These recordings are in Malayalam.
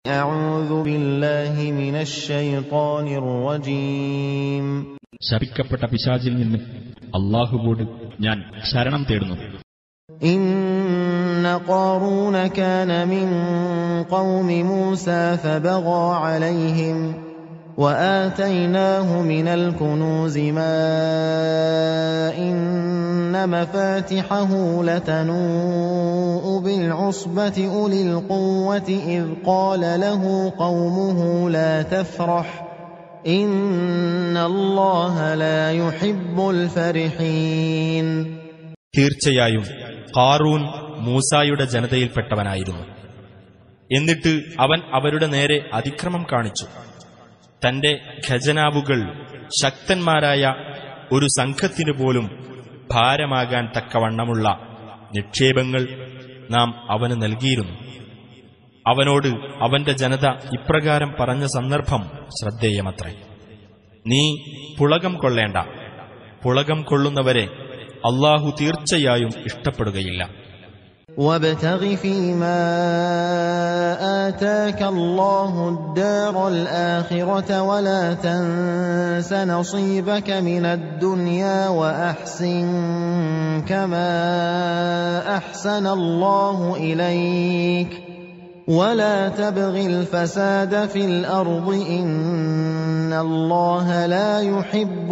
أعوذ بالله من الشيطان الرجيم ശപിക്കപ്പെട്ട പിശാചിൽ നിന്ന് അള്ളാഹുവോട് ഞാൻ ശരണം തേടുന്നു إن قارون كان من قوم موسى فبغى عليهم وآتيناه من الكنوز ما إن مفاتحه لتنوء بالعصبة أولي القوة إذ قال له قومه لا تفرح إن الله لا يحب الفرحين തീർച്ചയായും കാറൂൻ മൂസായുടെ ജനതയിൽപ്പെട്ടവനായിരുന്നു എന്നിട്ട് അവൻ അവരുടെ നേരെ അതിക്രമം കാണിച്ചു തന്റെ ഖജനാവുകൾ ശക്തന്മാരായ ഒരു സംഘത്തിനു പോലും ഭാരമാകാൻ തക്കവണ്ണമുള്ള നിക്ഷേപങ്ങൾ നാം അവന് നൽകിയിരുന്നു അവനോട് അവന്റെ ജനത ഇപ്രകാരം പറഞ്ഞ സന്ദർഭം ശ്രദ്ധേയമത്രേ നീ പുളകം കൊള്ളേണ്ട പുളകം കൊള്ളുന്നവരെ അള്ളാഹു തീർച്ചയായും ഇഷ്ടപ്പെടുകയില്ല وابتغ فيما آتاك الله الدار الآخرة ولا تنس نصيبك من الدنيا وأحسن كما أحسن الله إليك ولا تبغ الفساد في الأرض إن الله لا يحب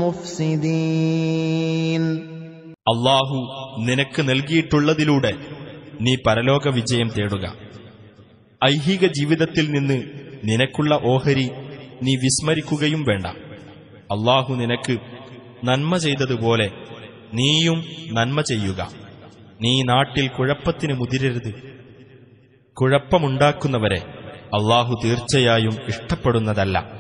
المفسدين അള്ളാഹു നിനക്ക് നൽകിയിട്ടുള്ളതിലൂടെ നീ പരലോക വിജയം തേടുക ഐഹിക ജീവിതത്തിൽ നിന്ന് നിനക്കുള്ള ഓഹരി നീ വിസ്മരിക്കുകയും വേണ്ട അള്ളാഹു നിനക്ക് നന്മ ചെയ്തതുപോലെ നീയും നന്മ ചെയ്യുക നീ നാട്ടിൽ കുഴപ്പത്തിന് മുതിരരുത് കുഴപ്പമുണ്ടാക്കുന്നവരെ അള്ളാഹു തീർച്ചയായും ഇഷ്ടപ്പെടുന്നതല്ല